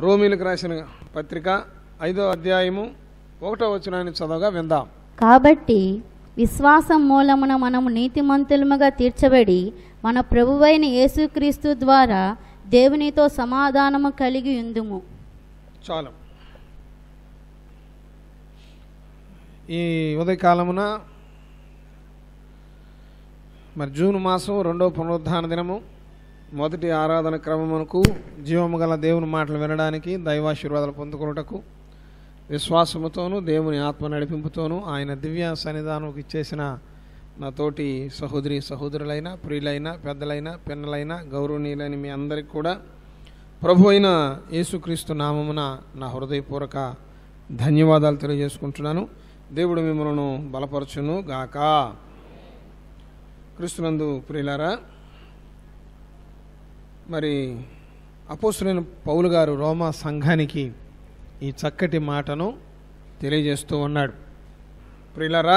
రోమిలకు రాసిన పత్రిక ఐదో అధ్యాయము ఒకటో వచనాన్ని చదవగా విందాం కాబట్టి విశ్వాసం మూలమున మనము నీతిమంతులముగా తీర్చబడి మన ప్రభువైన యేసుక్రీస్తు ద్వారా దేవునితో సమాధానము కలిగి ఉందుము చాలు ఈ ఉదయకాలమున మరి జూన్ మాసం రెండో పునరుద్ధాన దినము మొదటి ఆరాధన క్రమమునకు జీవము గల దేవుని మాటలు వినడానికి దైవాశీర్వాదాలు పొందుకొనుటకు విశ్వాసముతోనూ దేవుని ఆత్మ నడిపింపుతోనూ ఆయన దివ్య సన్నిధానంకి ఇచ్చేసిన నా తోటి సహోదరి సహోదరులైన ప్రియులైన పెద్దలైన పిన్నలైన గౌరవనీయులైన మీ అందరికి కూడా ప్రభు అయిన యేసుక్రీస్తు నామమున నా హృదయపూర్వక ధన్యవాదాలు తెలియజేసుకుంటున్నాను దేవుడు మిమ్మల్ని బలపరచును గాక క్రీస్తునందు ప్రియులారా మరి అపోస్తులైన పౌలు గారు రోమా సంఘానికి ఈ చక్కటి మాటను తెలియజేస్తూ ఉన్నాడు ప్రియులారా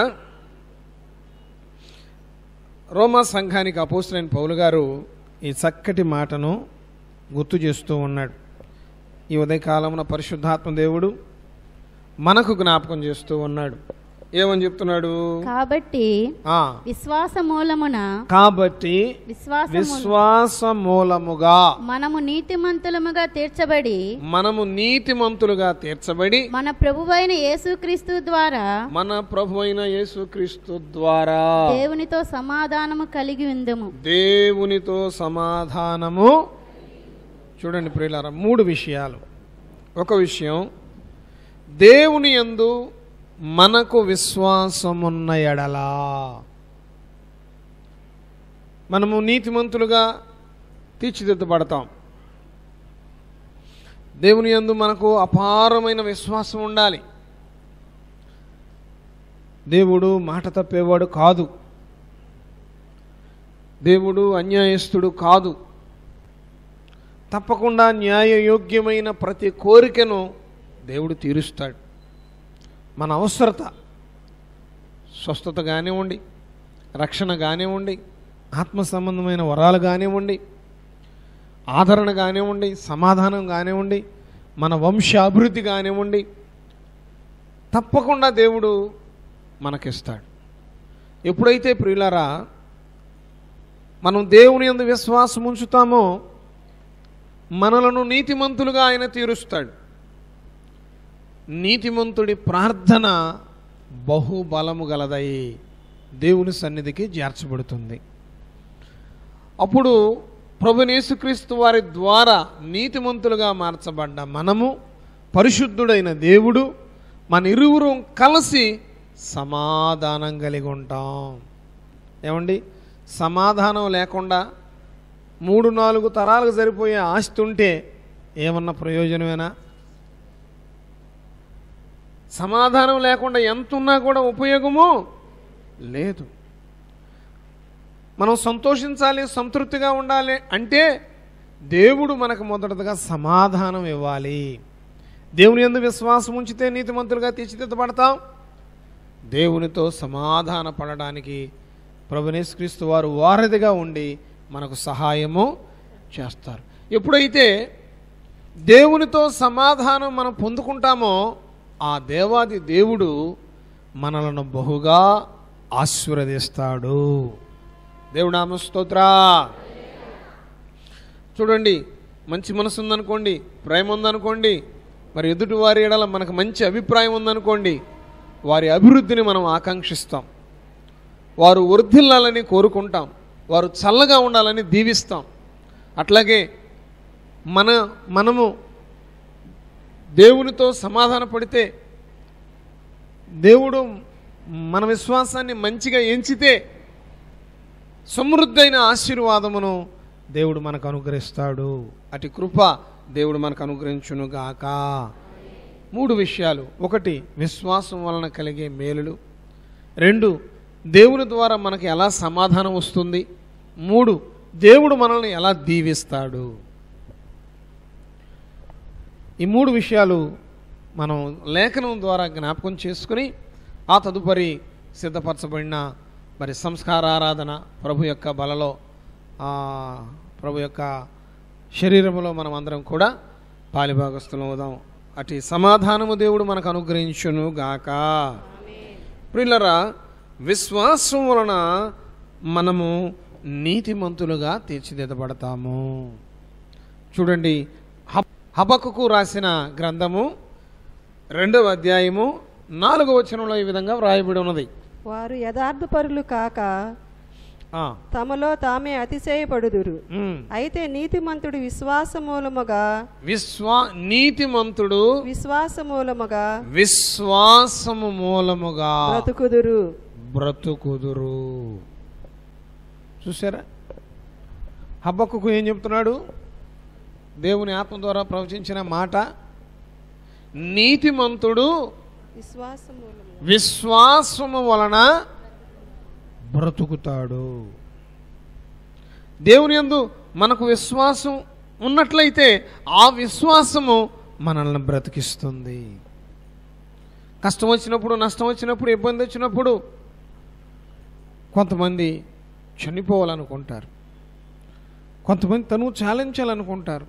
రోమా సంఘానికి అపోస్తులైన పౌలు గారు ఈ చక్కటి మాటను గుర్తు చేస్తూ ఉన్నాడు ఈ ఉదయకాలమున పరిశుద్ధాత్మ దేవుడు మనకు జ్ఞాపకం చేస్తూ ఉన్నాడు ఏమని చెప్తున్నాడు కాబట్టి ఆ విశ్వాస మూలమున కాబట్టి విశ్వాస విశ్వాస మూలముగా మనము నీతిమంతులముగా తీర్చబడి మనము నీతిమంతులుగా తీర్చబడి మన ప్రభువైన యేసుక్రీస్తు ద్వారా మన ప్రభు అయిన యేసుక్రీస్తు ద్వారా దేవునితో సమాధానము కలిగి ఉందుము దేవునితో సమాధానము చూడండి ప్రియులారా మూడు విషయాలు ఒక విషయం దేవుని యందు మనకు విశ్వాసమున్న ఎడలా మనము నీతిమంతులుగా తీర్చిదిద్దబడతాం దేవుని యందు మనకు అపారమైన విశ్వాసం ఉండాలి దేవుడు మాట తప్పేవాడు కాదు దేవుడు అన్యాయస్తుడు కాదు తప్పకుండా న్యాయయోగ్యమైన ప్రతి కోరికను దేవుడు తీరుస్తాడు మన అవసరత స్వస్థత కానివ్వండి రక్షణ కానివ్వండి ఆత్మ సంబంధమైన వరాలు కానివ్వండి ఆదరణ కానివ్వండి సమాధానం కానివ్వండి మన వంశాభివృద్ధి కానివ్వండి తప్పకుండా దేవుడు మనకిస్తాడు ఎప్పుడైతే ప్రియులారా మనం దేవుని యందు విశ్వాసం ఉంచుతామో మనలను నీతిమంతులుగా ఆయన తీరుస్తాడు నీతిమంతుడి ప్రార్థన బహుబలము గలదై దేవుని సన్నిధికి చేర్చబడుతుంది అప్పుడు ప్రభునేసుక్రీస్తు వారి ద్వారా నీతిమంతులుగా మార్చబడ్డ మనము పరిశుద్ధుడైన దేవుడు మన ఇరువురు కలిసి సమాధానం కలిగి ఉంటాం ఏమండి సమాధానం లేకుండా మూడు నాలుగు తరాలకు సరిపోయే ఆస్తి ఉంటే ఏమన్నా ప్రయోజనమేనా సమాధానం లేకుండా ఎంత ఉన్నా కూడా ఉపయోగము లేదు మనం సంతోషించాలి సంతృప్తిగా ఉండాలి అంటే దేవుడు మనకు మొదటగా సమాధానం ఇవ్వాలి దేవుని ఎందు విశ్వాసం ఉంచితే నీతిమంతులుగా తీర్చిదిద్దబడతాం దేవునితో సమాధాన పడడానికి ప్రభునేశ్క్రీస్తు వారు వారధిగా ఉండి మనకు సహాయము చేస్తారు ఎప్పుడైతే దేవునితో సమాధానం మనం పొందుకుంటామో ఆ దేవాది దేవుడు మనలను బహుగా ఆశీర్వదిస్తాడు దేవుడు ఆమె స్తోత్రా చూడండి మంచి మనసు ఉందనుకోండి ప్రేమ ఉందనుకోండి మరి ఎదుటి వారి ఎడల మనకు మంచి అభిప్రాయం ఉందనుకోండి వారి అభివృద్ధిని మనం ఆకాంక్షిస్తాం వారు వర్ధిల్లాలని కోరుకుంటాం వారు చల్లగా ఉండాలని దీవిస్తాం అట్లాగే మన మనము దేవునితో సమాధాన పడితే దేవుడు మన విశ్వాసాన్ని మంచిగా ఎంచితే సమృద్ధైన ఆశీర్వాదమును దేవుడు మనకు అనుగ్రహిస్తాడు అటు కృప దేవుడు మనకు అనుగ్రహించునుగాక మూడు విషయాలు ఒకటి విశ్వాసం వలన కలిగే మేలులు రెండు దేవుని ద్వారా మనకి ఎలా సమాధానం వస్తుంది మూడు దేవుడు మనల్ని ఎలా దీవిస్తాడు ఈ మూడు విషయాలు మనం లేఖనం ద్వారా జ్ఞాపకం చేసుకుని ఆ తదుపరి సిద్ధపరచబడిన మరి సంస్కార ఆరాధన ప్రభు యొక్క బలలో ఆ, ప్రభు యొక్క శరీరంలో మనం అందరం కూడా పాలిభాగస్థులం అవుదాం అటు సమాధానము దేవుడు మనకు అనుగ్రహించును గాక ప్రిల్లరా విశ్వాసం వలన మనము నీతిమంతులుగా తీర్చిదిద్దబడతాము చూడండి హబ- హబక్కుకు రాసిన గ్రంథము రెండవ అధ్యాయము నాలుగవ వచనంలో ఈ విధంగా వ్రాయబడి ఉన్నది వారు యథార్థపరులు కాక ఆ, తమలో తామే అతిశయపడుదురు ఉమ్. అయితే నీతిమంతుడు విశ్వాసమూలముగా విశ్వా నీతిమంతుడు విశ్వాసమూలముగా విశ్వాసము మూలముగా బ్రతుకుదురు బ్రతుకుదురు చూసారా హబ్బక్కుకు ఏం చెప్తున్నాడు దేవుని ఆత్మ ద్వారా ప్రవచించిన మాట నీతిమంతుడు విశ్వాసమూలము విశ్వాసము వలన బ్రతుకుతాడు దేవుని యందు మనకు విశ్వాసం ఉన్నట్లయితే ఆ విశ్వాసము మనల్ని బ్రతికిస్తుంది కష్టం వచ్చినప్పుడు నష్టం వచ్చినప్పుడు ఇబ్బంది వచ్చినప్పుడు కొంతమంది చనిపోవాలనుకుంటారు కొంతమంది తను చాలించాలనుకుంటారు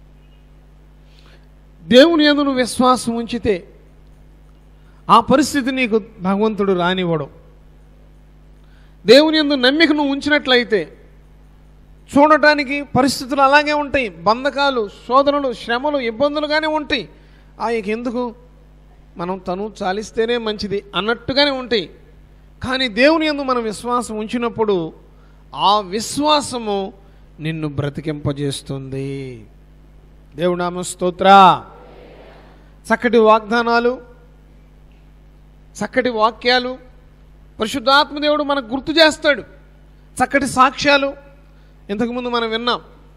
దేవుని యందు నువ్వు విశ్వాసం ఉంచితే ఆ పరిస్థితి నీకు భగవంతుడు రానివ్వడు దేవుని యందు నమ్మిక నువ్వు ఉంచినట్లయితే చూడటానికి పరిస్థితులు అలాగే ఉంటాయి బంధకాలు శోధనలు శ్రమలు ఇబ్బందులుగానే ఉంటాయి ఆయనకి ఎందుకు మనం తను చాలిస్తేనే మంచిది అన్నట్టుగానే ఉంటాయి కానీ దేవుని యందు మనం విశ్వాసం ఉంచినప్పుడు ఆ విశ్వాసము నిన్ను బ్రతికింపజేస్తుంది దేవునామ స్తోత్ర చక్కటి వాగ్దానాలు చక్కటి వాక్యాలు పరిశుద్ధాత్మ దేవుడు మనకు గుర్తు చేస్తాడు చక్కటి సాక్ష్యాలు ఇంతకుముందు మనం విన్నాం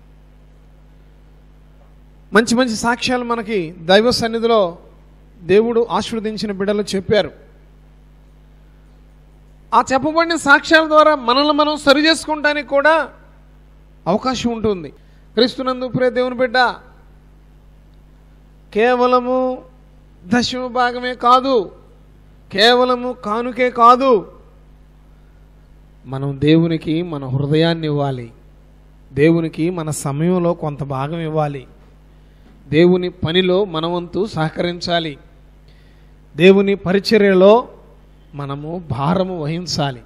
మంచి మంచి సాక్ష్యాలు మనకి దైవ సన్నిధిలో దేవుడు ఆశీర్వదించిన బిడ్డలు చెప్పారు ఆ చెప్పబడిన సాక్ష్యాల ద్వారా మనల్ని మనం సరి చేసుకుంటానికి కూడా అవకాశం ఉంటుంది క్రీస్తునందు ప్రియ దేవుని బిడ్డ కేవలము దశమ భాగమే కాదు కేవలము కానుకే కాదు మనం దేవునికి మన హృదయాన్ని ఇవ్వాలి దేవునికి మన సమయంలో కొంత భాగం ఇవ్వాలి దేవుని పనిలో మనవంతు సహకరించాలి దేవుని పరిచర్యలో మనము భారము వహించాలి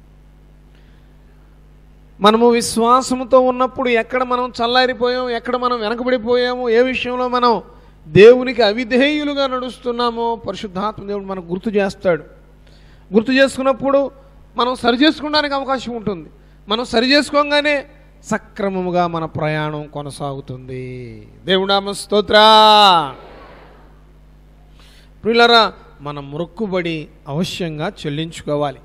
మనము విశ్వాసముతో ఉన్నప్పుడు ఎక్కడ మనం చల్లారిపోయాము ఎక్కడ మనం వెనకబడిపోయాము ఏ విషయంలో మనం దేవునికి అవిధేయులుగా నడుస్తున్నామో పరిశుద్ధాత్మ దేవుడు మనకు గుర్తు చేస్తాడు గుర్తు చేసుకున్నప్పుడు మనం సరి చేసుకోవడానికి అవకాశం ఉంటుంది మనం సరి చేసుకోగానే సక్రమముగా మన ప్రయాణం కొనసాగుతుంది దేవుడామ స్తోత్ర ప్రియులరా మన మొక్కుబడి అవశ్యంగా చెల్లించుకోవాలి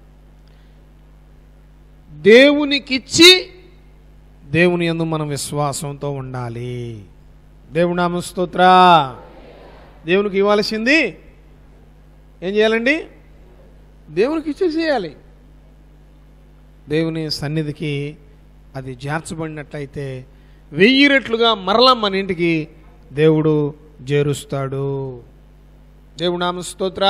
దేవునికిచ్చి దేవుని యందు మనం విశ్వాసంతో ఉండాలి దేవునామ స్తోత్ర దేవునికి ఇవ్వాల్సింది ఏం చేయాలండి దేవునికి ఇచ్చేసేయాలి దేవుని సన్నిధికి అది చేర్చబడినట్లయితే వెయ్యి రెట్లుగా మరలా మన ఇంటికి దేవుడు చేరుస్తాడు దేవునామ స్తోత్ర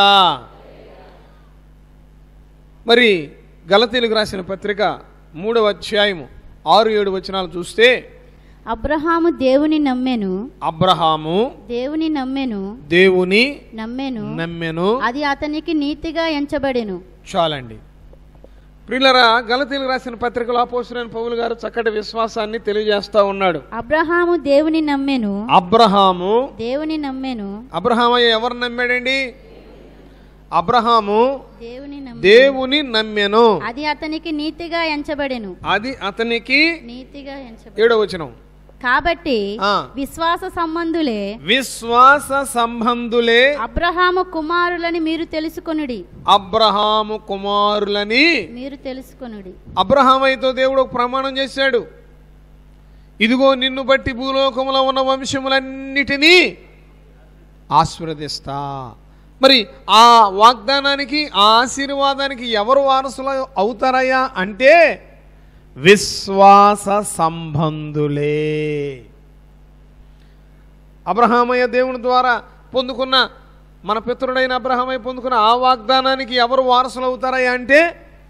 మరి గలతీలకు రాసిన పత్రిక మూడవ అధ్యాయము ఆరు ఏడు వచనాలు చూస్తే అబ్రహాము దేవుని నమ్మెను అబ్రహాము దేవుని నమ్మెను దేవుని నమ్మెను నమ్మెను అది అతనికి నీతిగా ఎంచబడెను చాలండి ప్రియులరా గలతీలకు రాసిన పత్రికలో అపోసరైన పౌలు గారు చక్కటి విశ్వాసాన్ని తెలియజేస్తా ఉన్నాడు అబ్రహాము దేవుని నమ్మెను అబ్రహాము దేవుని నమ్మెను అబ్రహామయ్య ఎవరు నమ్మాడండి అబ్రహాము దేవుని నమ్మెను దేవుని నమ్మెను అది అతనికి నీతిగా ఎంచబడెను అది అతనికి నీతిగా ఎంచబడెను ఏడో వచనం కాబట్టి ఆ. విశ్వాస సంబంధులే విశ్వాస సంబంధులే అబ్రహాము కుమారులని మీరు తెలుసుకొనుడి అబ్రహాము కుమారులని మీరు తెలుసుకొనుడి అబ్రహామైతో దేవుడు ఒక ప్రమాణం చేశాడు ఇదిగో నిన్ను బట్టి భూలోకములో ఉన్న వంశములన్నిటినీ ఆశీర్వదిస్తా మరి ఆ వాగ్దానానికి ఆ ఆశీర్వాదానికి ఎవరు వారసులు అవుతారయ్యా అంటే విశ్వాస సంబంధులే అబ్రహామయ్య దేవుని ద్వారా పొందుకున్న మన పితరుడైన అబ్రహామయ్య పొందుకున్న ఆ వాగ్దానానికి ఎవరు వారసులు అవుతారయ్యా అంటే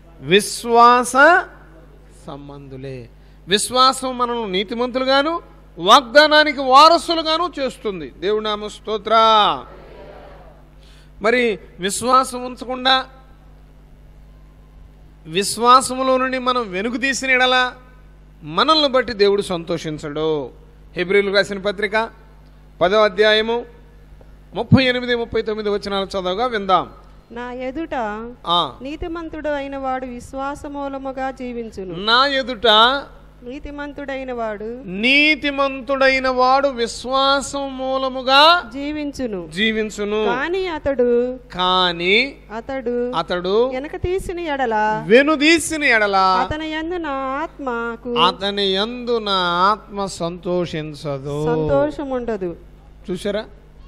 విశ్వాస సంబంధులే విశ్వాసం మనల్ని నీతిమంతులుగాను వాగ్దానానికి వారసులుగాను చేస్తుంది దేవుడి నామ స్తోత్ర మరి విశ్వాసం ఉంచకుండా విశ్వాసములో నుండి మనం వెనుక తీసిన ఎడల మనల్ని బట్టి దేవుడు సంతోషించడు హెబ్రిల్ రాసిన పత్రిక పదో అధ్యాయము ముప్పై ఎనిమిది ముప్పై తొమ్మిది వచనాలు చదవగా విందాం నా ఎదుట ఆ నీతిమంతుడు అయిన వాడు విశ్వాస మూలముగా జీవించును నా ఎదుట నీతిమంతుడైన వాడు నీతిమంతుడైన వాడు విశ్వాసం మూలముగా జీవించును జీవించును కానీ అతడు కానీ అతడు అతడు వెనక తీసిన ఎడల వెనుదీసిన ఎడల అతని యందు నా ఆత్మకు అతని యందు నా ఆత్మ సంతోషించదు సంతోషం ఉండదు చూసారా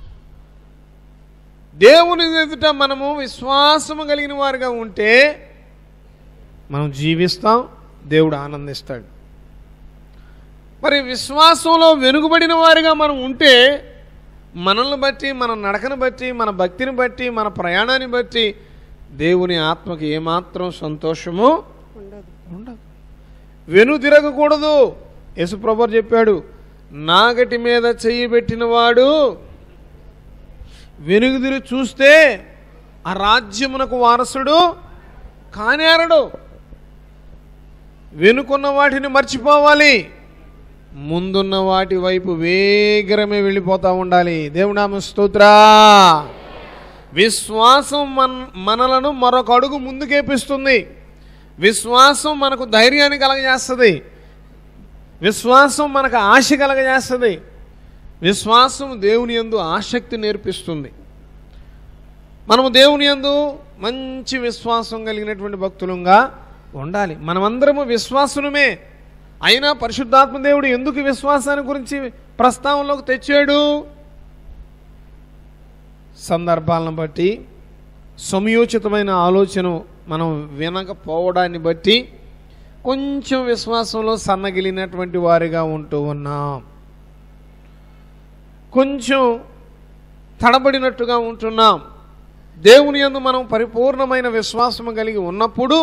దేవుని ఎదుట మనము విశ్వాసము కలిగిన వారుగా ఉంటే మనం జీవిస్తాం దేవుడు ఆనందిస్తాడు మరి విశ్వాసంలో వెనుకబడిన వారిగా మనం ఉంటే మనల్ని బట్టి మన నడకను బట్టి మన భక్తిని బట్టి మన ప్రయాణాన్ని బట్టి దేవుని ఆత్మకి ఏమాత్రం సంతోషము ఉండదు ఉండదు వెను తిరగకూడదు యేసుప్రభు చెప్పాడు నాగటి మీద చెయ్యి పెట్టినవాడు వెనుగుదిరి చూస్తే ఆ రాజ్యమునకు వారసుడు కానేరడు వెనుకున్న వాటిని మర్చిపోవాలి ముందున్న వాటి వైపు వేగరమే వెళ్ళిపోతూ ఉండాలి దేవునామ స్తోత్రా విశ్వాసం మన మనలను మరొక అడుగు ముందుకేపిస్తుంది విశ్వాసం మనకు ధైర్యాన్ని కలగజేస్తుంది విశ్వాసం మనకు ఆశ కలగజేస్తుంది విశ్వాసం దేవుని యందు ఆసక్తి నేర్పిస్తుంది మనము దేవుని యందు మంచి విశ్వాసం కలిగినటువంటి భక్తులంగా ఉండాలి మనమందరము విశ్వాసులమే అయినా పరిశుద్ధాత్మ దేవుడు ఎందుకు ఈ విశ్వాసాన్ని గురించి ప్రస్తావనలోకి తెచ్చాడు సందర్భాలను బట్టి సమయోచితమైన ఆలోచన మనం వినకపోవడాన్ని బట్టి కొంచెం విశ్వాసంలో సన్నగిలినటువంటి వారిగా ఉంటూ ఉన్నాం కొంచెం తడబడినట్టుగా ఉంటున్నాం దేవుని యందు మనం పరిపూర్ణమైన విశ్వాసం కలిగి ఉన్నప్పుడు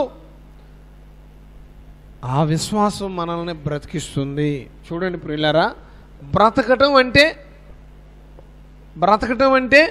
ఆ విశ్వాసం మనల్ని బ్రతికిస్తుంది చూడండి ప్రియులారా బ్రతకటం అంటే బ్రతకటం అంటే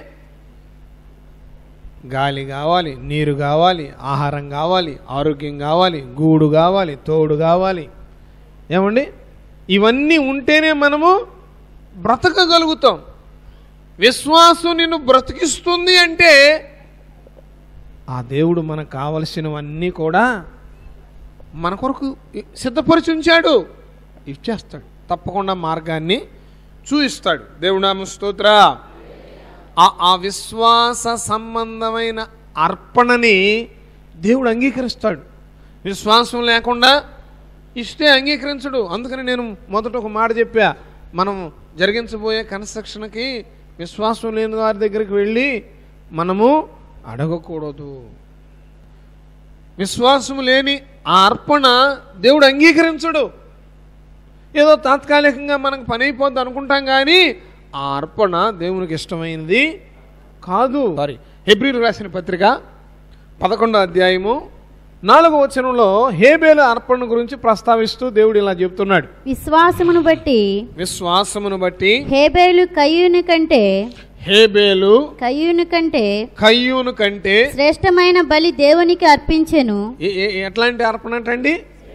గాలి కావాలి నీరు కావాలి ఆహారం కావాలి ఆరోగ్యం కావాలి గూడు కావాలి తోడు కావాలి ఏమండి ఇవన్నీ ఉంటేనే మనము బ్రతకగలుగుతాం విశ్వాసం నిన్ను బ్రతికిస్తుంది అంటే ఆ దేవుడు మనకు కావలసినవన్నీ కూడా మన కొరకు సిద్ధపరిచి ఉంచాడు ఇచ్చేస్తాడు తప్పకుండా మార్గాన్ని చూపిస్తాడు దేవునామ స్తోత్ర ఆ ఆ విశ్వాస సంబంధమైన అర్పణని దేవుడు అంగీకరిస్తాడు విశ్వాసం లేకుండా ఇస్తే అంగీకరించడు అందుకని నేను మొదట ఒక మాట చెప్పా మనం జరిగించబోయే కన్స్ట్రక్షన్కి విశ్వాసం లేని వారి దగ్గరికి వెళ్ళి మనము అడగకూడదు విశ్వాసము లేని ఆ అర్పణ దేవుడు అంగీకరించడు ఏదో తాత్కాలికంగా మనకు పని అయిపోద్ది అనుకుంటాం కానీ ఆ అర్పణ దేవునికి ఇష్టమైనది కాదు సారీ హెబ్రిల్ రాసిన పత్రిక పదకొండో అధ్యాయము నాలుగో వచనంలో హేబేలు అర్పణ గురించి ప్రస్తావిస్తూ దేవుడు ఇలా చెప్తున్నాడు విశ్వాసమును బట్టి విశ్వాసమును బట్టి హేబేలు కయ్యూని కంటే హేబేలు కయ్యూని కంటే కయ్యూను కంటే శ్రేష్టమైన బలి దేవునికి అర్పించెను ఏ- ఏ- ఎట్లాంటి అర్పణ అంటండి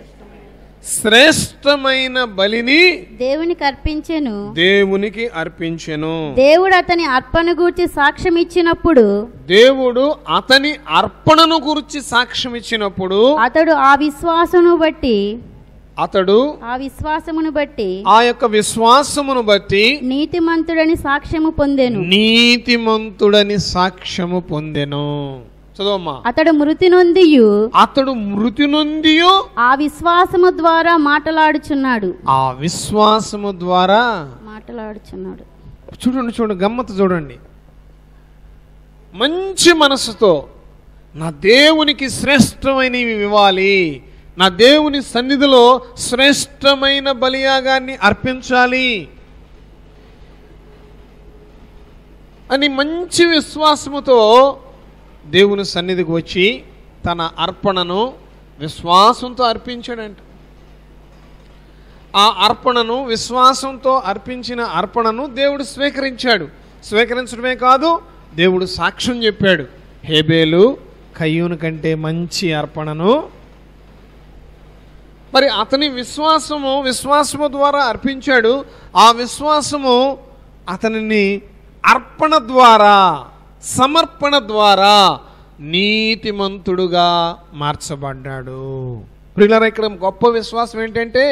శ్రేష్టమైన బలిని దేవునికి అర్పించెను దేవునికి అర్పించెను దేవుడు అతని అర్పణ గూర్చి సాక్ష్యం ఇచ్చినప్పుడు దేవుడు అతని అర్పణను గురించి సాక్ష్యం ఇచ్చినప్పుడు అతడు ఆ విశ్వాసమును బట్టి అతడు ఆ విశ్వాసమును బట్టి ఆ యొక్క విశ్వాసమును బట్టి నీతిమంతుడని సాక్ష్యము పొందెను నీతిమంతుడని సాక్ష్యము పొందెను చదవమ్మా అతడు మృతి నొందియు అతడు మృతి నొందియు ఆ విశ్వాసము ద్వారా మాటలాడుచున్నాడు ఆ విశ్వాసము ద్వారా మాటలాడుచున్నాడు చూడండి చూడండి గమ్మత్తు చూడండి మంచి మనసుతో నా దేవునికి శ్రేష్టమైనవి ఇవ్వాలి నా దేవుని సన్నిధిలో శ్రేష్టమైన బలియాగాన్ని అర్పించాలి అని మంచి విశ్వాసముతో దేవుని సన్నిధికి వచ్చి తన అర్పణను విశ్వాసంతో అర్పించాడంట ఆ అర్పణను విశ్వాసంతో అర్పించిన అర్పణను దేవుడు స్వీకరించాడు స్వీకరించడమే కాదు దేవుడు సాక్ష్యం చెప్పాడు హేబేలు కయ్యూను కంటే మంచి అర్పణను మరి అతని విశ్వాసము విశ్వాసము ద్వారా అర్పించాడు ఆ విశ్వాసము అతనిని అర్పణ ద్వారా సమర్పణ ద్వారా నీతిమంతుడుగా మార్చబడ్డాడు ప్రియులారా ఇక్కడ గొప్ప విశ్వాసం ఏంటంటే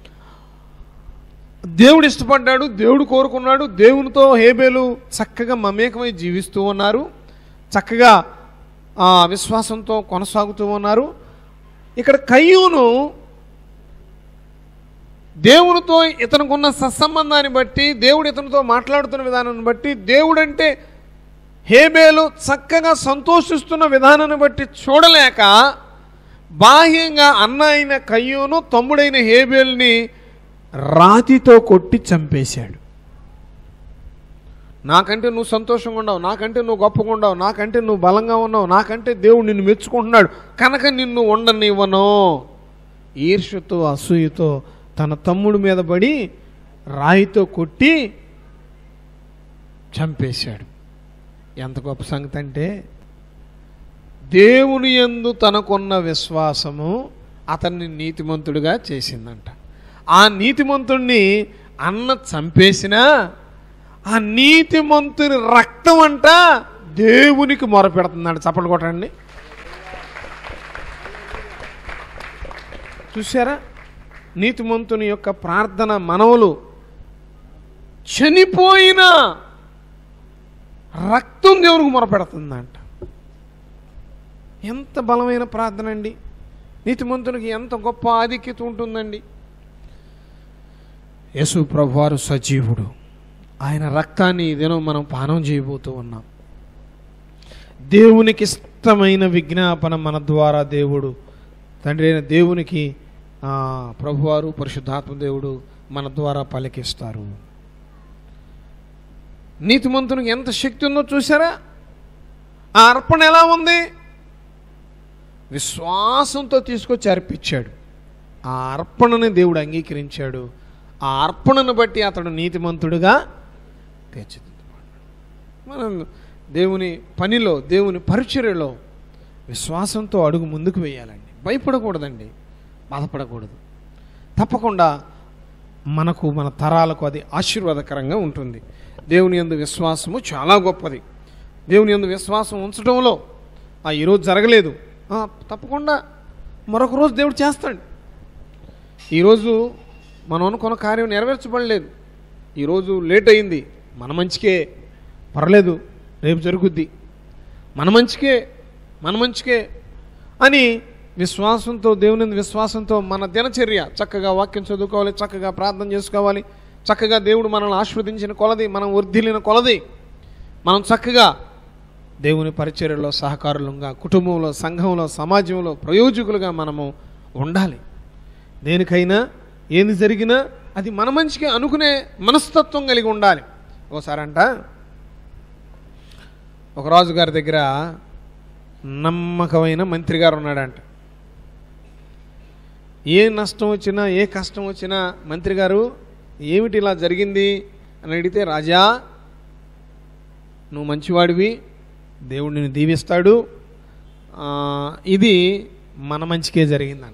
దేవుడు ఇష్టపడ్డాడు దేవుడు కోరుకున్నాడు దేవునితో హేబేలు చక్కగా మమేకమై జీవిస్తూ ఉన్నారు చక్కగా ఆ విశ్వాసంతో కొనసాగుతూ ఉన్నారు ఇక్కడ కయ్యూను దేవునితో ఇతనుకున్న సత్సంబంధాన్ని బట్టి దేవుడు ఇతనితో మాట్లాడుతున్న విధానాన్ని బట్టి దేవుడంటే హేబేలు చక్కగా సంతోషిస్తున్న విధానాన్ని బట్టి చూడలేక బాహ్యంగా అన్న అయిన కయ్యూను తమ్ముడైన హేబేల్ని రాతితో కొట్టి చంపేశాడు నాకంటే నువ్వు సంతోషంగా ఉండవు నాకంటే నువ్వు గొప్పగా ఉండవు నాకంటే నువ్వు బలంగా ఉన్నావు నాకంటే దేవుడు నిన్ను మెచ్చుకుంటున్నాడు కనుక నిన్ను ఉండనివ్వను ఈర్ష్యతో అసూయతో తన తమ్ముడి మీద పడి రాయితో కొట్టి చంపేశాడు ఎంత గొప్ప సంగతి అంటే దేవుని యందు తనకున్న విశ్వాసము అతన్ని నీతిమంతుడిగా చేసిందంట ఆ నీతిమంతుడిని అన్న చంపేసినా ఆ నీతిమంతుని రక్తం అంట దేవునికి మొరపెడుతుందంట చప్పట్లు కొట్టండి చూసారా నీతిమంతుని యొక్క ప్రార్థన మనవులు చనిపోయిన రక్తం దేవునికి మొరపెడుతుందంట ఎంత బలమైన ప్రార్థన అండి నీతిమంతునికి ఎంత గొప్ప ఆధిక్యత ఉంటుందండి యేసు ప్రభువారు సజీవుడు ఆయన రక్తాన్ని ఈ దినం మనం పానం చేయబోతూ ఉన్నాం దేవునికి ఇష్టమైన విజ్ఞాపన మన ద్వారా దేవుడు తండ్రి అయిన దేవునికి ఆ, ప్రభువారు పరిశుద్ధాత్మ దేవుడు మన ద్వారా పలికిస్తారు నీతిమంతునికి ఎంత శక్తి ఉందో చూసారా ఆ అర్పణ ఎలా ఉంది విశ్వాసంతో తీసుకొచ్చి అర్పించాడు ఆ అర్పణని దేవుడు అంగీకరించాడు ఆ అర్పణను బట్టి అతడు నీతిమంతుడుగా తీర్చిదిద్దబడ్డాడు మనం దేవుని పనిలో దేవుని పరిచర్యలో విశ్వాసంతో అడుగు ముందుకు వేయాలండి భయపడకూడదండి బాధపడకూడదు తప్పకుండా మనకు మన తరాలకు అది ఆశీర్వాదకరంగా ఉంటుంది దేవుని యందు విశ్వాసము చాలా గొప్పది దేవుని యందు విశ్వాసం ఉంచడంలో ఆ ఈరోజు జరగలేదు ఆ, తప్పకుండా మరొక రోజు దేవుడు చేస్తాడు ఈరోజు మనం అనుకున్న కార్యం నెరవేర్చబడలేదు ఈరోజు లేట్ అయింది మన మంచికే పర్లేదు రేపు జరుగుద్ది మన మంచికే మన మంచికే అని విశ్వాసంతో దేవుని యందు విశ్వాసంతో మన దినచర్య చక్కగా వాక్యం చదువుకోవాలి చక్కగా ప్రార్థన చేసుకోవాలి చక్కగా దేవుడు మనల్ని ఆస్వాదించిన కొలది మనం వర్ధిల్లిన కొలది మనం చక్కగా దేవుని పరిచర్యలో సహకారులుగా కుటుంబంలో సంఘంలో సమాజంలో ప్రయోజకులుగా మనము ఉండాలి దేనికైనా ఏది జరిగినా అది మన మంచికి అనుకునే మనస్తత్వం కలిగి ఉండాలి ఒకసారంట ఒక రాజుగారి దగ్గర నమ్మకమైన మంత్రి గారు ఉన్నాడంట ఏ నష్టం వచ్చినా ఏ కష్టం వచ్చినా మంత్రి గారు ఏమిటి ఇలా జరిగింది అని అడిగితే రాజా నువ్వు మంచివాడివి దేవుడు నిన్ను దీవిస్తాడు ఆ, ఇది మన మంచికే జరిగిందంట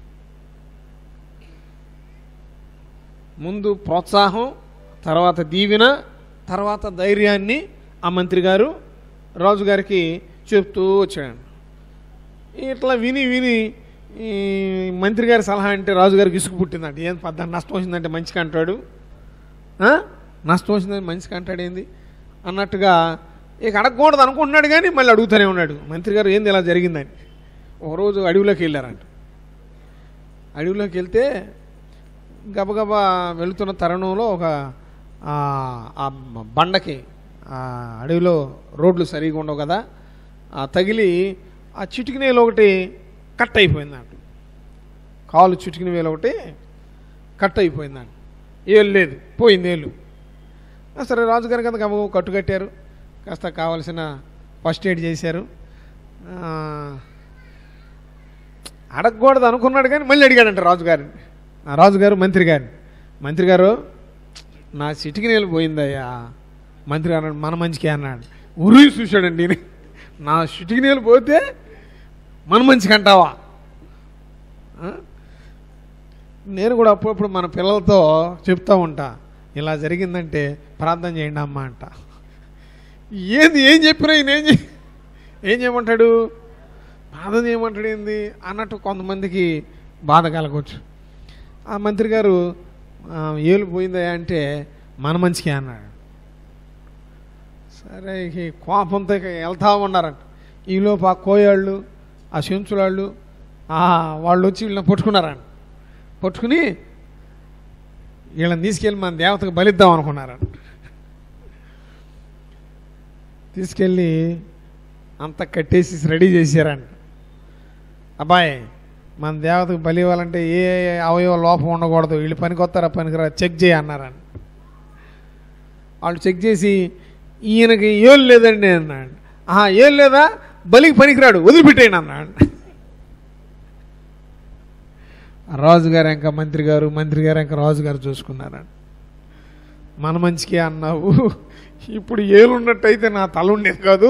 ముందు ప్రోత్సాహం తర్వాత దీవెన తర్వాత ధైర్యాన్ని ఆ మంత్రి గారు రాజుగారికి చెప్తూ వచ్చాడు ఇట్లా విని విని ఈ మంత్రి గారి సలహా అంటే రాజుగారికి ఇసుకు పుట్టిందంట ఏం పెద్ద నష్టం వచ్చిందంటే మంచిగా అంటాడు ఆ? నష్టం వచ్చిందని మంచిగా అంటాడు ఏంది అన్నట్టుగా ఇక అడగకూడదు అనుకుంటున్నాడు కానీ మళ్ళీ అడుగుతూనే ఉన్నాడు మంత్రి గారు ఏంది ఇలా జరిగిందని ఒకరోజు అడవిలోకి వెళ్ళారంట అడవిలోకి వెళ్తే గబగబా వెళుతున్న తరుణంలో ఒక ఆ, ఆ బండకి ఆ అడవిలో రోడ్లు సరిగా ఉండవు కదా ఆ తగిలి ఆ చిటికిన వేలు ఒకటి కట్ అయిపోయిందంట కాలు చిటికిన వేలు ఒకటి కట్ అయిపోయిందంట ఏలు లేదు పోయింది ఏలు ఆ, సరే రాజుగారి కదా గబ కట్టు కట్టారు కాస్త కావలసిన ఫస్ట్ ఎయిడ్ చేశారు ఆ, అడగకూడదు అనుకున్నాడు కానీ మళ్ళీ అడిగాడంట రాజుగారిని ఆ రాజుగారు మంత్రి గారిని మంత్రి గారు నా చిటికి నీళ్ళు పోయిందయ్యా మంత్రి గారు అన్నాడు మన మంచికే అన్నాడు ఉరి చూశాడండి ఈయన. నా చిటికి నీళ్ళు పోతే మన మంచికి అంటావా ఆ? నేను కూడా అప్పుడప్పుడు మన పిల్లలతో చెప్తా ఉంటా ఇలా జరిగిందంటే ప్రార్థన చేయండి అమ్మా అంట ఏంది ఏం చెప్పినా ఈయన ఏం చే- ఏం చేయమంటాడు ప్రార్థన చేయమంటాడు ఏంది అన్నట్టు కొంతమందికి బాధ కలగవచ్చు ఆ మంత్రి గారు "ఆ, ఏలు పోయిందా అంటే మన మంచికే అన్నాడు సరే ఇక ఈ కోపంతో ఇక వెళ్తా ఉన్నారంట ఈలోపు ఆ కోయాళ్ళు ఆ చెంచులాళ్ళు ఆ, వాళ్ళు వచ్చి వీళ్ళని పట్టుకున్నారంట పట్టుకుని వీళ్ళని తీసుకెళ్ళి మన దేవతకు బలిద్దాం అనుకున్నారంట తీసుకెళ్ళి అంత కట్టేసి రెడీ చేశారంట అబ్బాయి మన దేవతకు బలి ఇవ్వాలంటే ఏ అవయవ లోపం ఉండకూడదు వీళ్ళు పనికొస్తారా పనికిరా చెక్ చేయి అన్నారంట వాళ్ళు చెక్ చేసి ఈయనకి ఏం లేదండి అన్నాడు ఆహా ఏం లేదా బలికి పనికిరాడు వదిలిపెట్టేయండి అన్నాడు రాజుగారు ఇంకా మంత్రి గారు మంత్రి గారు ఇంకా రాజుగారు చూసుకున్నారండి మన మంచికే అన్నావు ఇప్పుడు ఏలున్నట్టయితే నా తల ఉండేది కాదు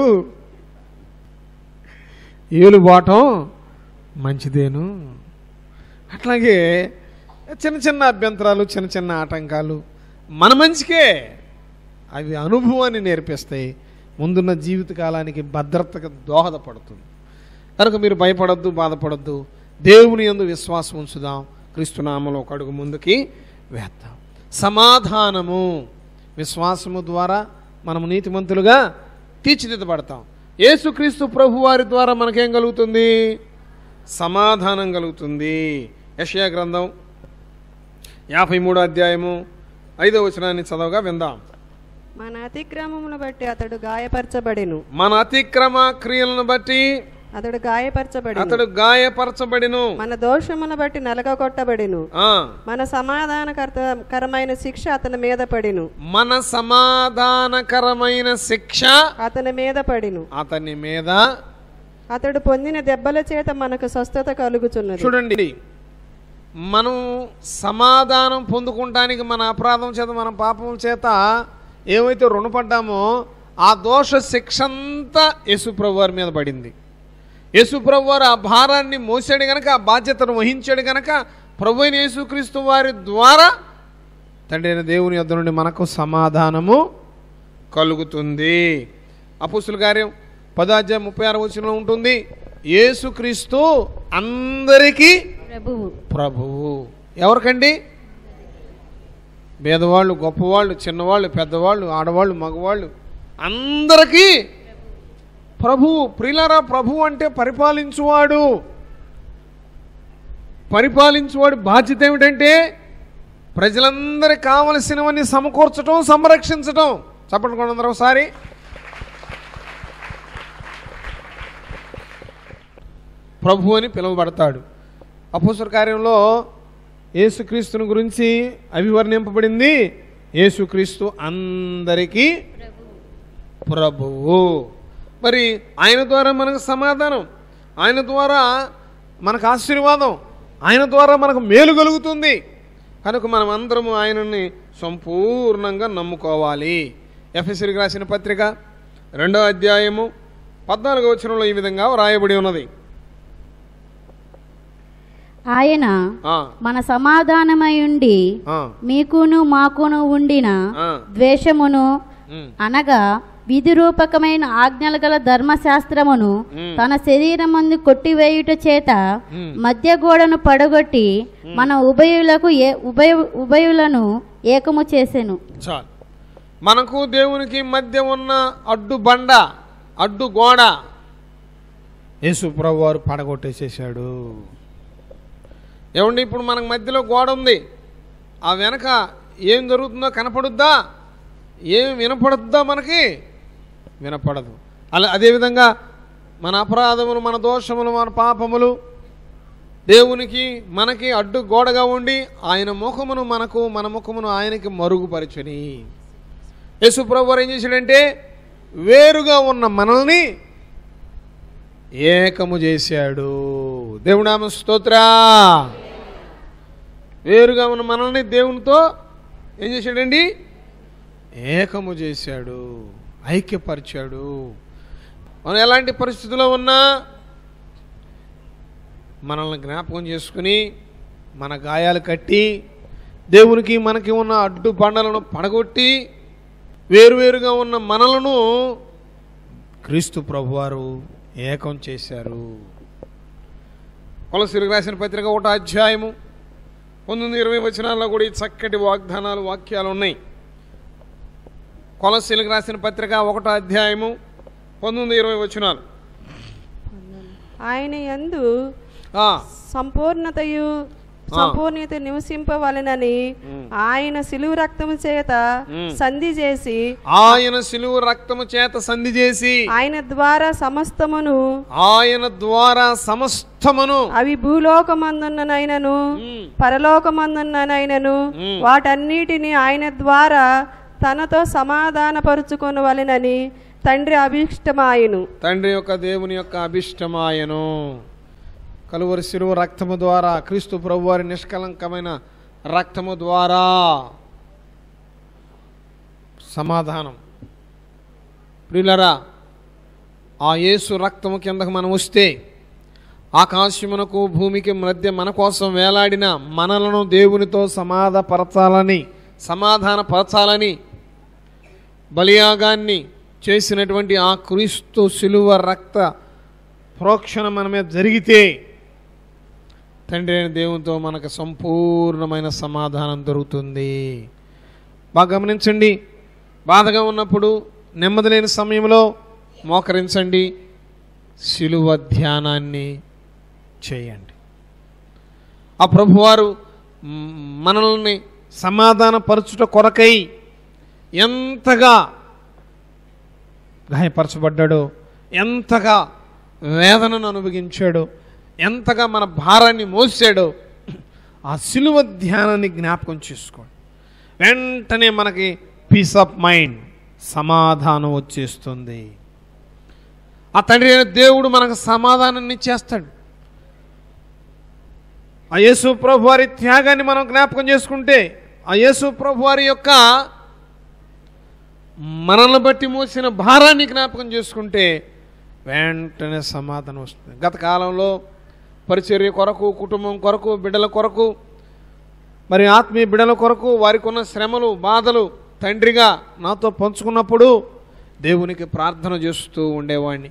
ఏలు బాటం మంచిదేను అట్లాగే చిన్న చిన్న అభ్యంతరాలు చిన్న చిన్న ఆటంకాలు మన మంచికే అవి అనుభవాన్ని నేర్పిస్తాయి ముందున్న జీవితకాలానికి భద్రతకు దోహదపడుతుంది కనుక మీరు భయపడొద్దు బాధపడొద్దు దేవుని యందు విశ్వాసం ఉంచుదాం క్రీస్తునామలో ఒక అడుగు ముందుకి వేద్దాం సమాధానము విశ్వాసము ద్వారా మనము నీతిమంతులుగా తీర్చిదిద్దబడతాం యేసుక్రీస్తు ప్రభు వారి ద్వారా మనకేం కలుగుతుంది సమాధానం కలుగుతుంది యషయా గ్రంథం యాభై మూడో అధ్యాయము ఐదో వచనాన్ని చదవగా విందాం మన అతిక్రమమును బట్టి అతడు గాయపరచబడెను మన అతిక్రమ క్రియలను బట్టి అతడు గాయపరచబడెను అతడు గాయపరచబడిను మన దోషమును బట్టి నలగగొట్టబడెను ఆ, మన సమాధానకర్త కరమైన శిక్ష అతని మీద పడిను మన సమాధానకరమైన శిక్ష అతని మీద పడిను అతని మీద అతడు పొందిన దెబ్బల చేత మనకు స్వస్థత కలుగుచున్నది చూడండి మనం సమాధానం పొందుకుంటానికి మన అపరాధం చేత మన పాపం చేత ఏమైతే రుణపడ్డామో ఆ దోష శిక్ష అంతా యేసుప్రభు వారి మీద పడింది యేసుప్రభు వారు ఆ భారాన్ని మోసాడు గనక ఆ బాధ్యతను వహించాడు గనక ప్రభు అయిన యేసుక్రీస్తు వారి ద్వారా తండ్రి అయిన దేవుని యొద్ద నుండి మనకు సమాధానము కలుగుతుంది అపుస్తుల కార్యం పదాధ్యాయం ముప్పై ఆరు వచనంలో ఉంటుంది యేసుక్రీస్తు అందరికీ ప్రభువు ప్రభువు ఎవరికండి పేదవాళ్ళు గొప్పవాళ్ళు చిన్నవాళ్ళు పెద్దవాళ్ళు ఆడవాళ్ళు మగవాళ్ళు అందరికీ ప్రభువు ప్రిలరా ప్రభు అంటే పరిపాలించువాడు పరిపాలించువాడి బాధ్యత ఏమిటంటే ప్రజలందరికి కావలసినవన్నీ సమకూర్చడం సంరక్షించటం చెప్పండి కొందరు ఒకసారి ప్రభు అని పిలువబడతాడు అపోసర కార్యంలో యేసుక్రీస్తుని గురించి అభివర్ణింపబడింది యేసుక్రీస్తు అందరికీ ప్రభువు మరి ఆయన ద్వారా మనకు సమాధానం ఆయన ద్వారా మనకు ఆశీర్వాదం ఆయన ద్వారా మనకు మేలు కలుగుతుంది కనుక మనం అందరము ఆయనని సంపూర్ణంగా నమ్ముకోవాలి ఎఫ్ఎస్సీకి రాసిన పత్రిక రెండో అధ్యాయము పద్నాలుగో వచనంలో ఈ విధంగా రాయబడి ఉన్నది ఆయన ఆ, మన సమాధానమై ఉండి ఆ, మీకును మాకును ఉండిన ఆ, ద్వేషమును ఉమ్, అనగా విధి రూపకమైన ఆజ్ఞలు గల ధర్మశాస్త్రమును మ్. తన శరీరమందు కొట్టివేయుట చేత మ్. మధ్య గోడను పడగొట్టి మన ఉభయులకు ఏ ఉభయ ఉభయులను ఏకము చేసెను చాలు మనకు దేవునికి మధ్య ఉన్న అడ్డు బండ అడ్డు గోడ యేసుప్రభు వారు పడగొట్టేసేసాడు ఏమండి ఇప్పుడు మనకు మధ్యలో గోడ ఉంది ఆ వెనక ఏం జరుగుతుందో కనపడుద్దా ఏం వినపడుద్దా మనకి వినపడదు అలా అదేవిధంగా మన అపరాధములు మన దోషములు మన పాపములు దేవునికి మనకి అడ్డు గోడగా ఉండి ఆయన ముఖమును మనకు మన ముఖమును ఆయనకి మరుగుపరచని యేసుప్రభు వారు ఏం చేశాడంటే వేరుగా ఉన్న మనల్ని ఏకము చేశాడు దేవునామ స్తోత్ర వేరుగా ఉన్న మనల్ని దేవునితో ఏం చేశాడండి ఏకము చేశాడు ఐక్యపరిచాడు మనం ఎలాంటి పరిస్థితిలో ఉన్నా మనల్ని జ్ఞాపకం చేసుకుని మన గాయాలు కట్టి దేవునికి మనకి ఉన్న అడ్డు బండలను పడగొట్టి వేరువేరుగా ఉన్న మనలను క్రీస్తు ప్రభువారు ఏకం చేశారు కొలసిరికి రాసిన పత్రిక ఒకటో అధ్యాయము పంతొమ్మిది ఇరవై వచనాల్లో కూడా ఈ చక్కటి వాగ్దానాలు వాక్యాలు ఉన్నాయి కొలసీలకు రాసిన పత్రిక ఒకటో అధ్యాయము పంతొమ్మిది ఇరవై వచనాలు ఆయన యందు ఆ, సంపూర్ణతయు సంపూర్ణత నివసింపవలనని ఆయన సిలువు రక్తము చేత సంధి చేసి ఆయన సిలువు రక్తము చేత సంధి చేసి ఆయన ద్వారా సమస్తమును ఆయన ద్వారా సమస్తమును అవి భూలోకమందున్ననైనను ఉమ్, పరలోకమందున్ననైనను మ్మ్. వాటన్నిటిని ఆయన ద్వారా తనతో సమాధానపరుచుకొనవలెనని తండ్రి అభిష్టమాయను తండ్రి యొక్క దేవుని యొక్క అభిష్టమాయను కలువరి శిలువ రక్తము ద్వారా క్రీస్తు ప్రభువారి నిష్కలంకమైన రక్తము ద్వారా సమాధానం ప్రియులరా ఆ యేసు రక్తము కిందకు మనం వస్తే ఆకాశమునకు భూమికి మధ్య మన కోసం వేలాడిన మనలను దేవునితో సమాధపరచాలని సమాధానపరచాలని బలియాగాన్ని చేసినటువంటి ఆ క్రీస్తు శిలువ రక్త ప్రోక్షణ మన మీద జరిగితే తండ్రి అయిన దేవునితో మనకు సంపూర్ణమైన సమాధానం దొరుకుతుంది బాగా గమనించండి బాధగా ఉన్నప్పుడు నెమ్మది లేని సమయంలో మోకరించండి శిలువ ధ్యానాన్ని చేయండి ఆ ప్రభువారు మ్, మనల్ని సమాధానపరచుట కొరకై ఎంతగా గాయపరచబడ్డాడో ఎంతగా వేదనను అనుభవించాడో ఎంతగా మన భారాన్ని మోసాడో ఆ సిలువ ధ్యానాన్ని జ్ఞాపకం చేసుకోండి వెంటనే మనకి పీస్ ఆఫ్ మైండ్ సమాధానం వచ్చేస్తుంది ఆ తండ్రి అయిన దేవుడు మనకు సమాధానాన్ని ఇచ్చేస్తాడు ఆ యేసు ప్రభు వారి త్యాగాన్ని మనం జ్ఞాపకం చేసుకుంటే ఆ యేసు ప్రభు వారి యొక్క మనల్ని బట్టి మోసిన భారాన్ని జ్ఞాపకం చేసుకుంటే వెంటనే సమాధానం వస్తుంది గత కాలంలో పరిచర్య కొరకు కుటుంబం కొరకు బిడ్డల కొరకు మరి ఆత్మీయ బిడ్డల కొరకు వారికి ఉన్న శ్రమలు బాధలు తండ్రిగా నాతో పంచుకున్నప్పుడు దేవునికి ప్రార్థన చేస్తూ ఉండేవాడిని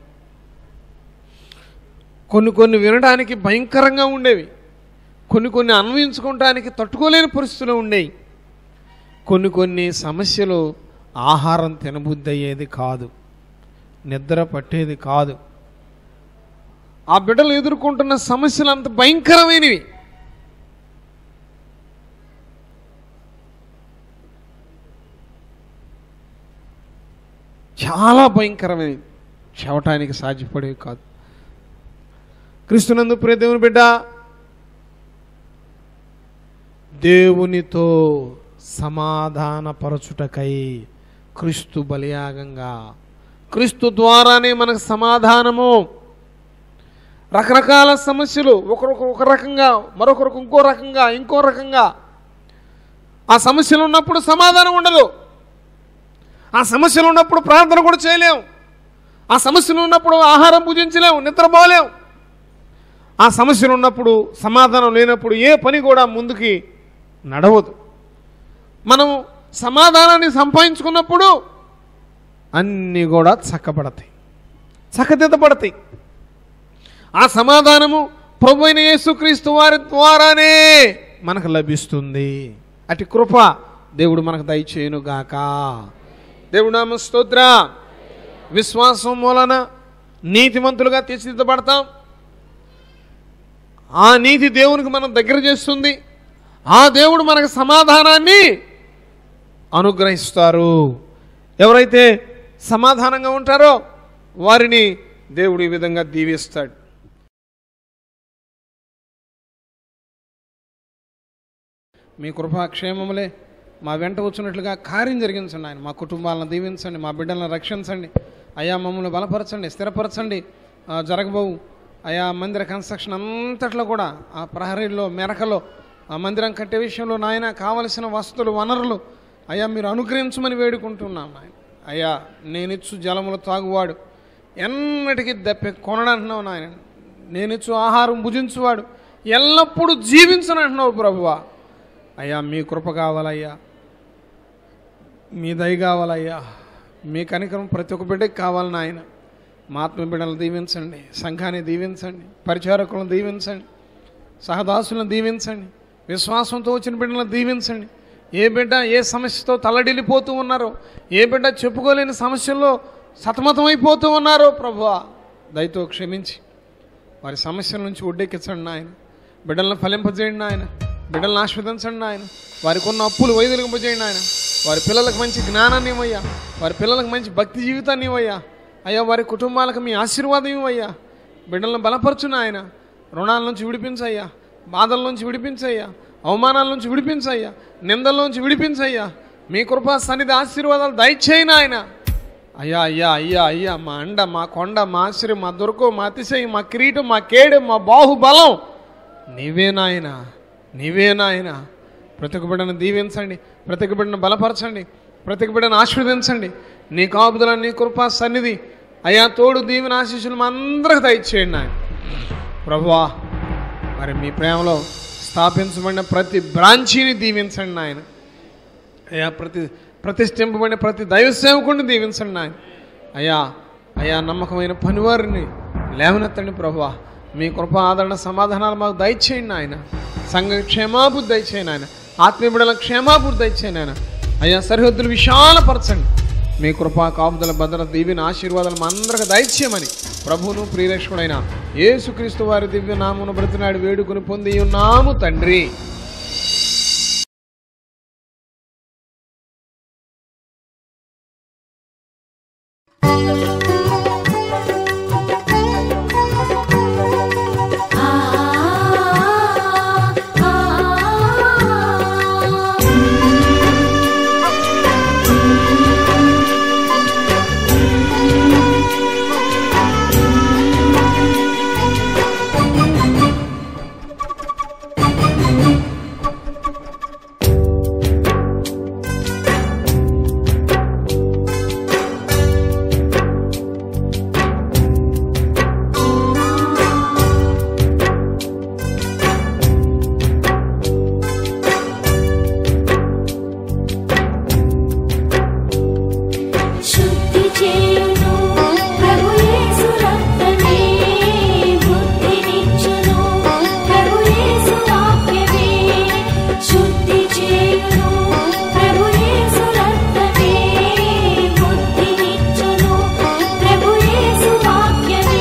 కొన్ని కొన్ని వినడానికి భయంకరంగా ఉండేవి కొన్ని కొన్ని అన్వయించుకోవటానికి తట్టుకోలేని పరిస్థితులు ఉండేవి కొన్ని కొన్ని సమస్యలు ఆహారం తినబుద్ధి అయ్యేది కాదు నిద్ర పట్టేది కాదు ఆ బిడ్డలు ఎదుర్కొంటున్న సమస్యలు అంత భయంకరమైనవి చాలా భయంకరమైనవి చెవటానికి సాధ్యపడేవి కాదు క్రీస్తునందు ప్రియ దేవుని బిడ్డ దేవునితో సమాధానపరచుటకై క్రీస్తు బలియాగంగా క్రీస్తు ద్వారానే మనకు సమాధానము రకరకాల సమస్యలు ఒకరికి ఒక రకంగా మరొకరికి ఇంకో రకంగా ఇంకో రకంగా ఆ సమస్యలు ఉన్నప్పుడు సమాధానం ఉండదు ఆ సమస్యలు ఉన్నప్పుడు ప్రార్థన కూడా చేయలేం ఆ సమస్యలు ఉన్నప్పుడు ఆహారం పూజించలేం నిద్రపోలేం ఆ సమస్యలు ఉన్నప్పుడు సమాధానం లేనప్పుడు ఏ పని కూడా ముందుకి నడవదు మనం సమాధానాన్ని సంపాదించుకున్నప్పుడు అన్నీ కూడా చక్కబడతాయి చక్కదిద్దబడతాయి ఆ సమాధానము ప్రభు అయిన యేసుక్రీస్తు వారి ద్వారానే మనకు లభిస్తుంది అటు కృప దేవుడు మనకు దయచేయునుగాక దేవుడు నామ స్తోత్ర విశ్వాసం మూలన నీతిమంతులుగా తీర్చిదిద్దబడతాం ఆ నీతి దేవునికి మనం దగ్గర చేస్తుంది ఆ దేవుడు మనకు సమాధానాన్ని అనుగ్రహిస్తారు ఎవరైతే సమాధానంగా ఉంటారో వారిని దేవుడు ఈ విధంగా దీవిస్తాడు మీ కృపాక్షేమములే మా వెంట వచ్చినట్లుగా కార్యం జరిగించండి ఆయన మా కుటుంబాలను దీవించండి మా బిడ్డలను రక్షించండి అయా మమ్మల్ని బలపరచండి స్థిరపరచండి ఆ, జరగబోవు అయా మందిర కన్స్ట్రక్షన్ అంతట్లో కూడా ఆ ప్రహరీలో మెరకలో ఆ మందిరం కట్టే విషయంలో నాయన కావలసిన వసతులు వనరులు అయ్యా మీరు అనుగ్రహించమని వేడుకుంటున్నాం నాయన అయ్యా నేనిచ్చు జలములు తాగువాడు ఎన్నటికీ దప్పి కొనడంటున్నావు నాయన నేనిచ్చు ఆహారం భుజించువాడు ఎల్లప్పుడూ జీవించనంటున్నావు ప్రభువా అయ్యా మీ కృప కావాలయ్యా మీ దయ కావాలయ్యా మీ కనికరం ప్రతి ఒక్క బిడ్డకి కావాలి నాయన మా ఆత్మ బిడ్డలను దీవించండి సంఘాన్ని దీవించండి పరిచారకులను దీవించండి సహదాసులను దీవించండి విశ్వాసంతో వచ్చిన బిడ్డలను దీవించండి ఏ బిడ్డ ఏ సమస్యతో తల్లడిల్లిపోతూ ఉన్నారో ఏ బిడ్డ చెప్పుకోలేని సమస్యల్లో సతమతమైపోతూ ఉన్నారో ప్రభువా దయతో క్షమించి వారి సమస్యల నుంచి ఒడ్డెక్కించండి నాయన బిడ్డలను ఫలింపజేయండి నాయన బిడ్డలను ఆస్వాదించండి నాయన వారికి ఉన్న అప్పులు వైదొలింపజేయండి నాయన వారి పిల్లలకు మంచి జ్ఞానాన్ని ఇవ్వయ్యా వారి పిల్లలకు మంచి భక్తి జీవితాన్ని ఇవ్వయ్యా అయ్యా వారి కుటుంబాలకు మీ ఆశీర్వాదం ఇవ్వయ్యా బిడ్డలను బలపరచు నాయన రుణాల నుంచి విడిపించయ్యా బాధల నుంచి విడిపించయ్యా అవమానాల నుంచి విడిపించయ్యా నిందల నుంచి విడిపించయ్యా మీ కృపా సన్నిధి ఆశీర్వాదాలు దయచేయి నాయన అయ్యా అయ్యా అయ్యా అయ్యా మా అండ మా కొండ మా ఆశ్రయం మా దుర్గం మా అతిశయం మా కిరీటం మా కేడు మా బాహుబలం నీవే నాయన నీవే నాయన ప్రతి ఒక్క బిడ్డను దీవించండి ప్రతి ఒక్క బిడ్డను బలపరచండి ప్రతి ఒక్క బిడ్డను ఆశీర్వదించండి నీ కాపుదల నీ కృపా సన్నిధి అయ్యా తోడు దీవెన ఆశీస్సులు మా అందరికి దయచేయండి నాయన ప్రభువా మరి మీ ప్రేమలో స్థాపించబడిన ప్రతి బ్రాంచీని దీవించండి నాయన అయ్యా ప్రతి ప్రతిష్ఠింపబడిన ప్రతి దైవ సేవకుడిని దీవించండి నాయన అయ్యా అయ్యా నమ్మకమైన పనివారిని లేవనెత్తండి ప్రభువా మీ కృప ఆదరణ సమాధానాలు మాకు దయచేయండి ఆయన సంఘ క్షేమాభివృద్ధి దయచేయండి ఆయన ఆత్మీయ బిడ్డల క్షేమాభివృద్ధి దయచేయండి ఆయన అయ్యా సరిహద్దులు విశాలపరచండి మీ కృపా కాపుదల భద్రత దీవిన ఆశీర్వాదాలు మా అందరికి దయచేయమని ప్రభువును ప్రియరక్షకుడైన యేసుక్రీస్తు వారి దివ్య నామును బ్రతినాడు వేడుకుని పొంది ఉన్నాము తండ్రి శుద్ధి చేయును ప్రభు యేసు రక్తమే బుద్ధినిచ్చును ప్రభు యేసు వాక్యమే శుద్ధి చేయును ప్రభు యేసు రక్తమే బుద్ధినిచ్చును ప్రభు యేసు వాక్యమే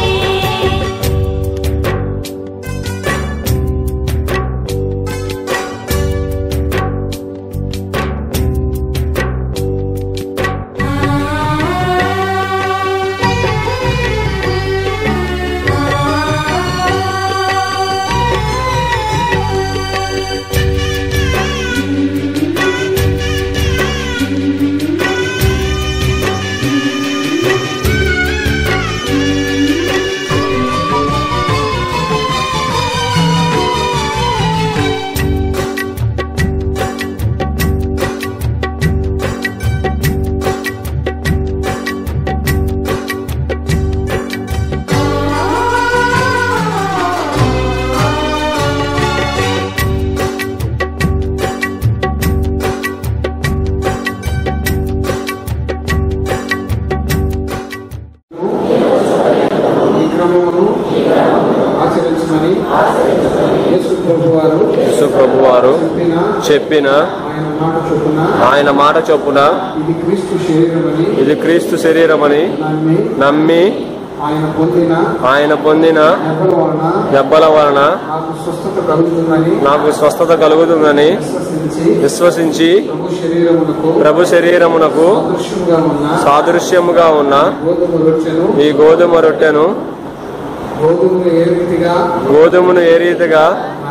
ఈ క్రమమును ఆచరించమని యేసు ప్రభు వారు యేసు ప్రభు వారు చెప్పిన చెప్పిన ఆయన మాట చొప్పున ఆయన మాట చొప్పున ఇది క్రీస్తు శరీరమని ఇది క్రీస్తు శరీరమని నమ్మి నమ్మి ఆయన పొందిన ఆయన పొందిన దెబ్బల వలన దెబ్బల వలన నాకు స్వస్థత కలుగుతుందని నాకు స్వస్థత కలుగుతుందని విశ్వసించి విశ్వసించి ప్రభు శరీరమునకు ప్రభు శరీరమునకు అదృశ్యంగా ఉన్న సాదృశ్యముగా ఉన్న గోధుమ రొట్టెను ఈ గోధుమ రొట్టెను గోధుమను ఏ రీతిగా గోధుమను ఏ రీతిగా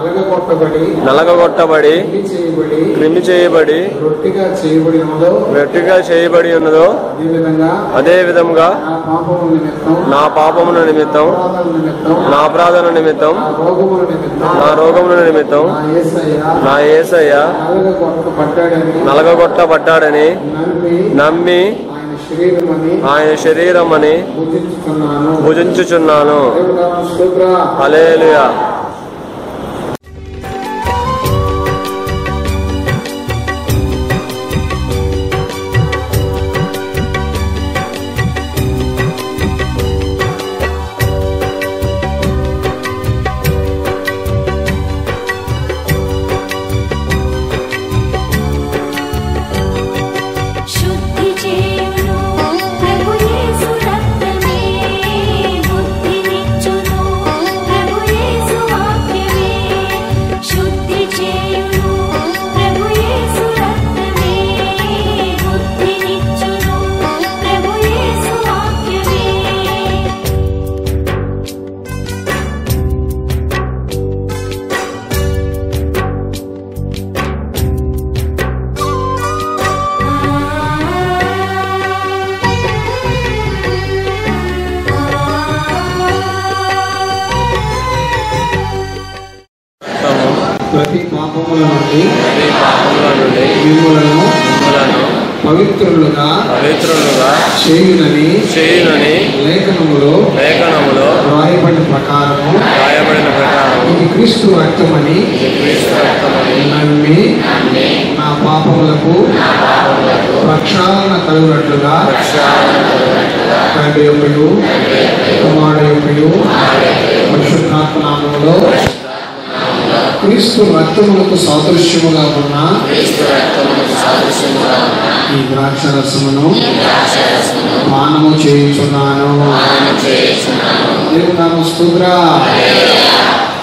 నలగగొట్టబడి నలగగొట్టబడి క్రిమి చేయబడి క్రిమి చేయబడి రొట్టిగా చేయబడి ఉన్నదో వెట్టిగా చేయబడి ఉన్నదో అదే విధంగా అదే విధంగా నా పాపము నిమిత్తం నా పాపముల నిమిత్తం అపరాధాల నిమిత్తం నా అపరాధన నిమిత్తం నా రోగముల నిమిత్తం నా రోగముల నిమిత్తం నా యేసయ్య నా ఏసయ్య నలగగొట్టబడ్డాడని నలగగొట్టబడ్డాడని నమ్మి నమ్మి ఆయన శరీరమని ఆయన శరీరం అని పూజించుతున్నాను భుజించుచున్నాను దేవుడా, స్తోత్ర హల్లెలూయా శుద్ధి చేయును ప్రభు యేసు రక్తమే బుద్ధినిచ్చును ప్రభు యేసు వాక్యమే శుద్ధి చేయును ప్రభు యేసు రక్తమే బుద్ధినిచ్చును ప్రభు యేసు వాక్యమే ప్రతి పాపముల నుండి ఈ పాపముల నుండి మిమ్ములను మిమ్ములను పవిత్రులుగా పవిత్రులుగా చేయునని చేయునని లేఖనములో లేఖనములో రాయబడిన ప్రకారము రాయబడిన ప్రకారం ఇది క్రీస్తు రక్తమని క్రీస్తు రక్తమని నమ్మి నా పాపములకు ప్రక్షాళన కలుగునట్లుగా తండ్రి యొక్కయు కుమారుడు యొక్కయు పరిశుద్ధాత్మ నామములో క్రీస్తు రక్తములకు సాదృశ్యముగా ఉన్న ఈ ద్రాక్ష రసమును పానము చేయించున్నాను దేవుడు నామ స్తోత్ర